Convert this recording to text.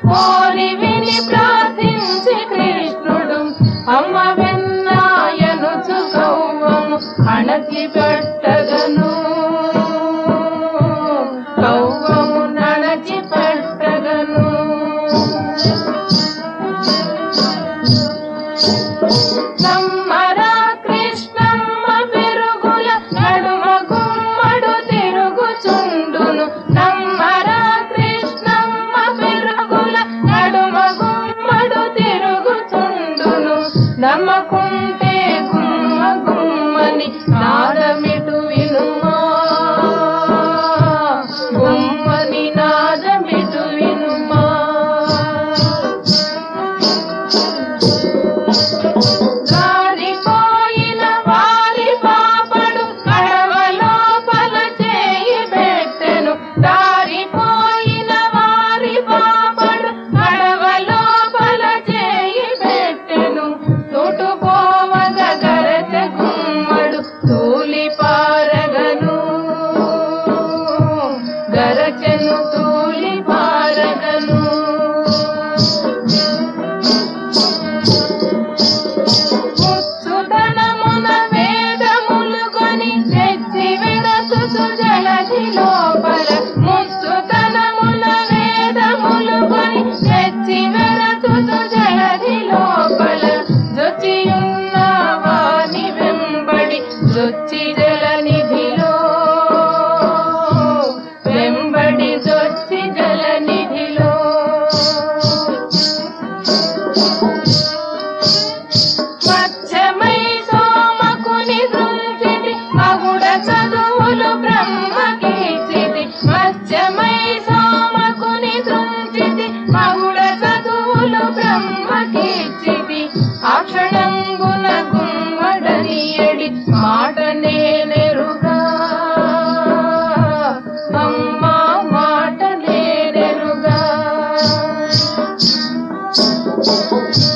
కోరి విని ప్రార్థించి కృష్ణుడు అమ్మ వెన్నాయనుచు కౌవము అణచి పెట్టగను కౌవము నడచి పెట్టగను నమ్మరా కృష్ణమ్మ పెరుగుల నడుమ గుమ్మడు తిరుగుచుండును నమ్మరా కృష్ణమ్మ పెరుగుల నడుమ గుమ్మడు తిరుగుచుండును నమ్మకుంటే గుమ్మ గుమ్మని నాదమిటు వినుమా గుమ్మని నాదమిటు వినుమా జారిపోయిన వారి పాపడు కడవ లోపల చేయి పెట్టెను దారిపోయిన వారి పాపడు కడవ లోపల చేయి పెట్టెను తోటు పోవగ గరచ గుమ్మడు తూలి పారగను గరచెను తూలి పారగను ముచ్చుతనమున వేదములు కొని తెచ్చి విడచుచు జలధి లోపల ముచ్చుతనమున వేదములు కొని తెచ్చి విడచుచు జలధి లోపల జొచ్చియున్న వాని వెంబడి జొచ్చి జలనిధిలో వెంబడి జొచ్చి జలనిధిలో స్వచ్ఛమై సోమకుని దృంచితి మగుడ చదువులు బ్రహ్మకీచితి స్వచ్ఛమై సోమకుని దృంచితి మగుడ చదువులు బ్రహ్మకీచితి ఆ క్షణంగున గుమ్మడనియడి మాట నేనెరుగా అమ్మా మాట నేనెరుగా